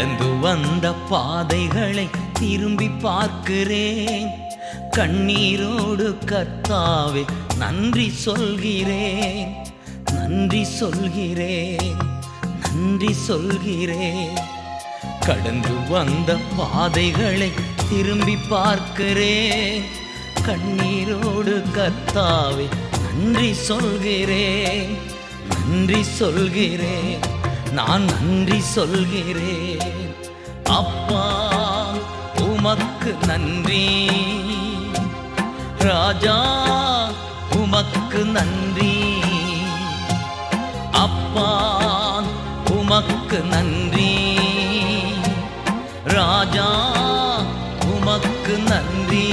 கடந்து வந்த பாதைகளை திரும்பி பார்க்கிறேன் கண்ணீரோடு கர்த்தாவே நன்றி சொல்கிறேன் நன்றி சொல்கிறேன் நன்றி சொல்கிறேன் கடந்து வந்த பாதைகளை திரும்பி பார்க்கிறேன் கண்ணீரோடு கர்த்தாவே நன்றி சொல்கிறேன் நன்றி சொல்கிறேன் நான் நன்றி சொல்கிறேன் அப்பா உமக்கு நன்றி ராஜா உமக்கு நன்றி அப்பா உமக்கு நன்றி ராஜா உமக்கு நன்றி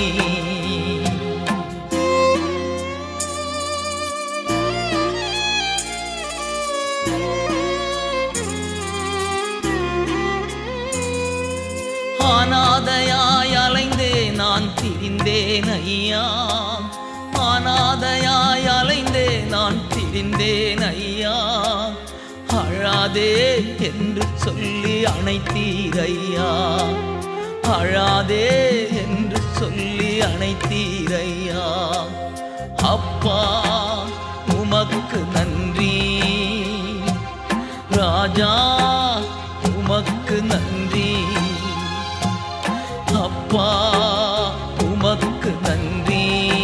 அனாதையாய் அலைந்தே நான் திரிந்தேன் ஐயா அனாதையாய் அலைந்தே நான் திரிந்தேன் ஐயா அழாதே என்று சொல்லி அணைத்தீர் ஐயா அழாதே என்று சொல்லி அணைத்தீர் ஐயா அப்பா உமக்கு நன்றி ராஜா உமக்கு நன்றி அப்பா உமக்கு நன்றி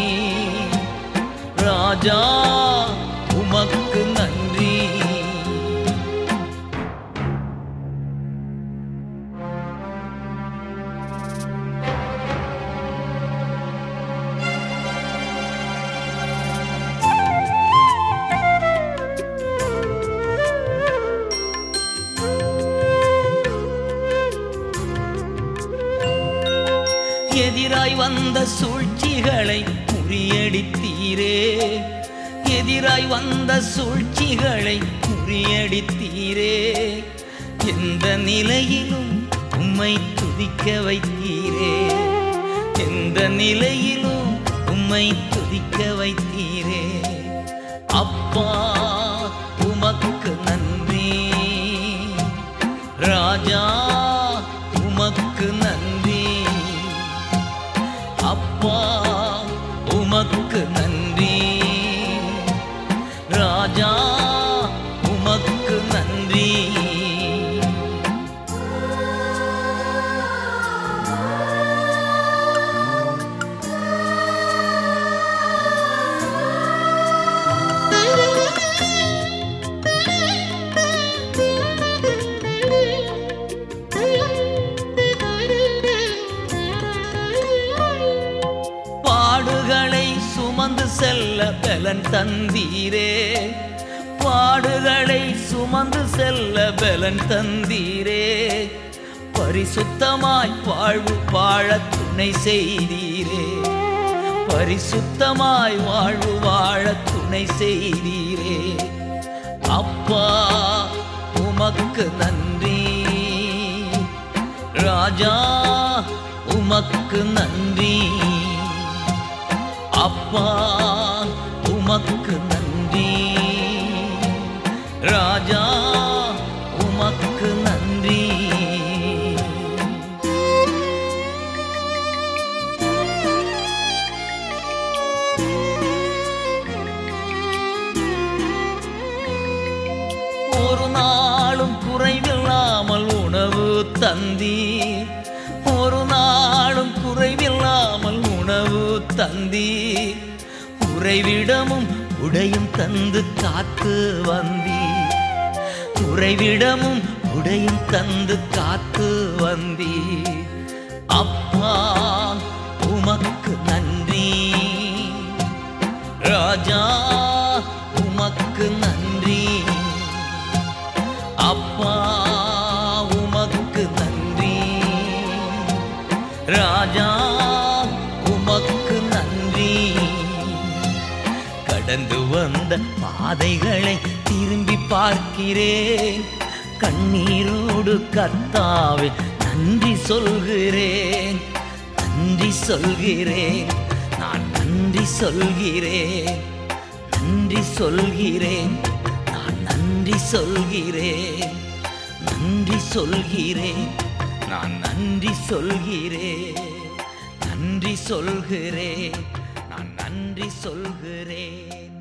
ராஜா உமக்கு நன்றி எதிராய் வந்த சூழ்ச்சிகளை முறியடித்தீரே எதிராய் வந்த சூழ்ச்சிகளை முறியடித்தீரே எந்த நிலையிலும் உம்மை துதிக்க வைத்தீரே எந்த நிலையிலும் உம்மை துதிக்க வைத்தீரே அப்பா உமக்கு நன்றி ராஜா உமக்கு நன்றி அப்பா உமக்கு நன்றி ராஜா உமக்கு நன்றி பாடுகளை சுமந்து செல்ல பலன் தந்தீரே பாடுகளை சுமந்து செல்ல பலன் தந்தீரே பரிசுத்தமாய் வாழ்வு வாழ துணை செய்தீரே பரிசுத்தமாய் வாழ்வு வாழ துணை செய்தீரே அப்பா உமக்கு நன்றி ராஜா உமக்கு நன்றி அப்பா உமக்கு நன்றி ராஜா உமக்கு நன்றி ஒரு நாளும் குறைவில்லாமல் உணவு தந்தி ஒரு நாளும் குறைவில்லாமல் உணவு தந்தி உறைவிடமும் உடையும் தந்து காத்து வந்தி உறைவிடமும் உடையும் தந்து காத்து வந்தி அப்பா உமக்கு நன்றி ராஜா உமக்கு நன்றி அப்பா உமக்கு நன்றி ராஜா உமக்கு நன்றி கடந்து வந்த பாதைகளை திரும்பி பார்க்கிறேன் கண்ணீரோடு கர்த்தாவே நன்றி சொல்கிறேன் நன்றி சொல்கிறேன் நான் நன்றி சொல்கிறேன் நன்றி சொல்கிறேன் நான் நன்றி சொல்கிறேன் நன்றி சொல்கிறேன் நான் நன்றி சொல்கிறேன் நன்றி சொல்கிறேன் நான் நன்றி சொல்கிறேன்